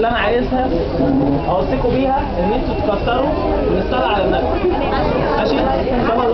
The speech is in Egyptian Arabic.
اللي انا عايزها اوصيكم بيها ان انتوا تكتروا من الصلاه على النبي ماشي صلى الله